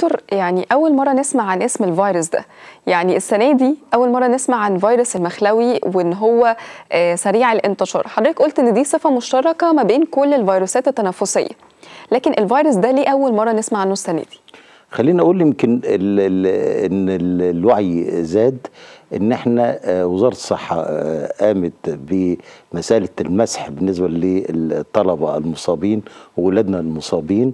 دكتور يعني اول مره نسمع عن اسم الفيروس ده يعني السنه دي اول مره نسمع عن فيروس المخلوي وان هو آه، سريع الانتشار حضرتك قلت ان دي صفه مشتركه ما بين كل الفيروسات التنفسيه لكن الفيروس ده ليه اول مره نسمع عنه السنه دي خلينا اقول يمكن ال ال ان ال الوعي زاد ان احنا آه، وزاره الصحه آه، قامت بمساله المسح بالنسبه للطلبه المصابين وولادنا المصابين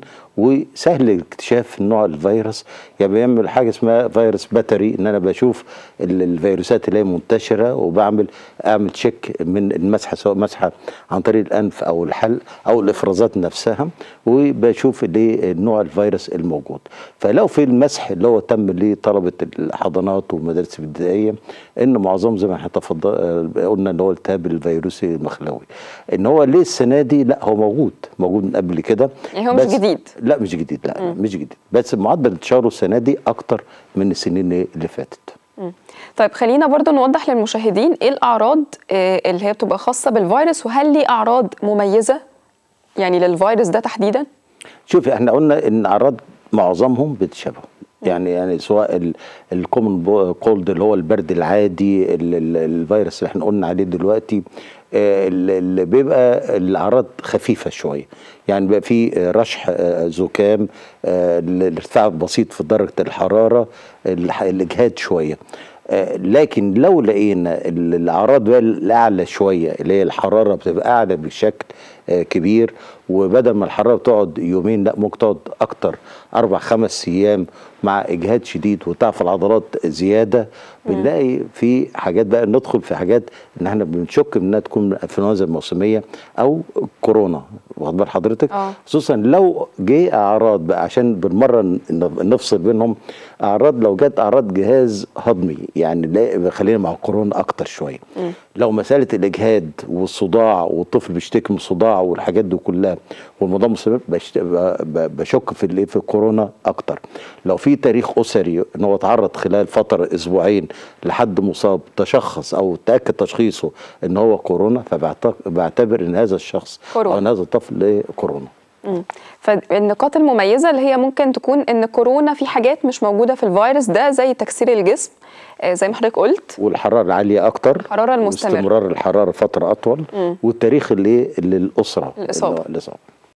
وسهل اكتشاف نوع الفيروس يعني بيعمل حاجه اسمها فيروس باتري ان انا بشوف ال- الفيروسات اللي هي منتشره وبعمل اعمل تشيك من المسحه سواء مسحه عن طريق الانف او الحلق او الافرازات نفسها وبشوف ايه نوع الفيروس الموجود فلو في المسح اللي هو تم لطلبه الحضانات والمدارس الابتدائيه ان معظمهم زي ما احنا تفضل آه، قلنا ان هو التهاب الفيروسي المخلوي ان هو ليه السنه دي لا هو موجود موجود من قبل كده يعني هو مش بس- جديد. لا مش جديد لا, لا مش جديد بس معدل انتشاره السنه دي اكتر من السنين اللي فاتت مم. طيب خلينا برضو نوضح للمشاهدين ايه الاعراض آه، اللي هي بتبقى خاصه بالفيروس وهل ليه اعراض مميزه يعني للفيروس ده تحديدا شوفي احنا قلنا ان اعراض معظمهم بتشابه يعني يعني سواء الكومن كولد اللي هو البرد العادي ال- ال- الفيروس اللي احنا قلنا عليه دلوقتي آه، ال- اللي بيبقى الاعراض خفيفه شويه يعني بيبقى في آه، رشح آه، زكام آه، الارتفاع بسيط في درجه الحراره الح- الاجهاد شويه آه، لكن لو لقينا ال- الاعراض بقى الاعلى شويه اللي هي الحراره بتبقى اعلى بشكل آه، كبير وبدل ما الحراره بتقعد يومين لا ممكن تقعد اكتر اربع خمس ايام مع اجهاد شديد وتعف العضلات زياده بنلاقي في حاجات بقى ندخل في حاجات ان احنا بنشك انها تكون انفلونزا موسميه او كورونا واخد بال حضرتك آه. خصوصا لو جه اعراض بقى عشان بالمره ن- نفصل بينهم اعراض لو جت اعراض جهاز هضمي يعني لا خلينا مع كورونا اكتر شويه لو مساله الاجهاد والصداع والطفل بيشتكي من الصداع والحاجات دي كلها والموضوع مستمر بشت- ب- ب- بشك في الايه في الكورونا اكتر لو في تاريخ اسري ان هو اتعرض خلال فتره اسبوعين لحد مصاب تشخص او تاكد تشخيصه ان هو كورونا فبعتبر ان هذا الشخص كورونا. او ان هذا الطفل كورونا مم. فالنقاط المميزه اللي هي ممكن تكون ان كورونا في حاجات مش موجوده في الفيروس ده زي تكسير الجسم آه، زي ما حضرتك قلت والحراره العاليه اكتر الحرارة المستمرة. واستمرار الحراره فتره اطول مم. والتاريخ اللي للاسره الإصابة. اللي هو الإصابة.